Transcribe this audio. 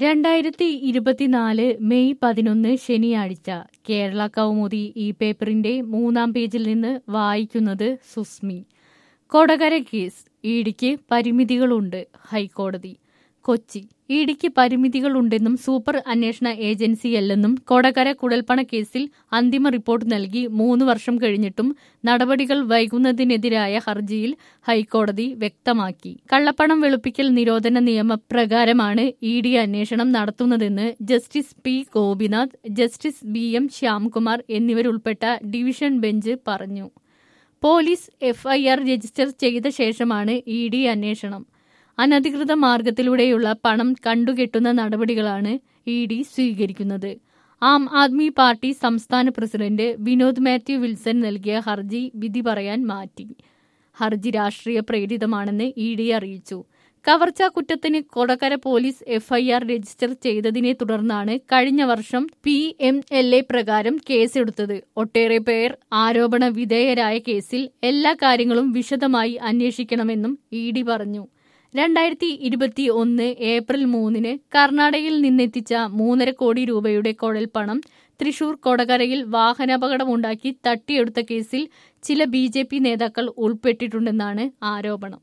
രണ്ടായിരത്തി ഇരുപത്തിനാല് മെയ് പതിനൊന്ന് ശനിയാഴ്ച കേരള കൗമുദി ഈ പേപ്പറിന്റെ മൂന്നാം പേജിൽ നിന്ന് വായിക്കുന്നത് സുസ്മി കൊടകര കേസ് ഇഡിക്ക് പരിമിതികളുണ്ട് ഹൈക്കോടതി കൊച്ചി ഇഡിക്ക് പരിമിതികളുണ്ടെന്നും സൂപ്പർ അന്വേഷണ ഏജൻസിയല്ലെന്നും കൊടകര കുഴൽപ്പണ കേസിൽ അന്തിമ റിപ്പോർട്ട് നൽകി മൂന്ന് വർഷം കഴിഞ്ഞിട്ടും നടപടികൾ വൈകുന്നതിനെതിരായ ഹർജിയിൽ ഹൈക്കോടതി വ്യക്തമാക്കി കള്ളപ്പണം വെളുപ്പിക്കൽ നിരോധന നിയമപ്രകാരമാണ് ഇ ഡി അന്വേഷണം നടത്തുന്നതെന്ന് justice P Gopinath justice B M Shyamkumar എന്നിവരുൾപ്പെട്ട ഡിവിഷൻ ബെഞ്ച് പറഞ്ഞു പോലീസ് എഫ്ഐആർ രജിസ്റ്റർ ചെയ്ത ശേഷമാണ് ഇ ഡി അന്വേഷണം അനധികൃത മാർഗത്തിലൂടെയുള്ള പണം കണ്ടുകെട്ടുന്ന നടപടികളാണ് ഇ ഡി സ്വീകരിക്കുന്നത് ആം ആദ്മി പാർട്ടി സംസ്ഥാന പ്രസിഡന്റ് വിനോദ് മാത്യു വിൽസൺ നൽകിയ ഹർജി വിധി പറയാൻ മാറ്റി ഹർജി രാഷ്ട്രീയ പ്രേരിതമാണെന്ന് ഇ ഡി അറിയിച്ചു കവർച്ചാ കുറ്റത്തിന് കൊടകര പോലീസ് എഫ്ഐആർ രജിസ്റ്റർ ചെയ്തതിനെ തുടർന്നാണ് കഴിഞ്ഞ വർഷം പി എം എൽ എ പ്രകാരം കേസെടുത്തത് ഒട്ടേറെ പേർ ആരോപണ വിധേയരായ കേസിൽ എല്ലാ കാര്യങ്ങളും വിശദമായി അന്വേഷിക്കണമെന്നും ഇ ഡി പറഞ്ഞു രണ്ടായിരത്തി ഇരുപത്തി ഒന്ന് ഏപ്രിൽ മൂന്നിന് കർണാടകയിൽ നിന്നെത്തിച്ച മൂന്നര കോടി രൂപയുടെ കുഴൽപ്പണം തൃശൂർ കൊടകരയിൽ വാഹനാപകടമുണ്ടാക്കി തട്ടിയെടുത്ത കേസിൽ ചില ബി നേതാക്കൾ ഉൾപ്പെട്ടിട്ടുണ്ടെന്നാണ് ആരോപണം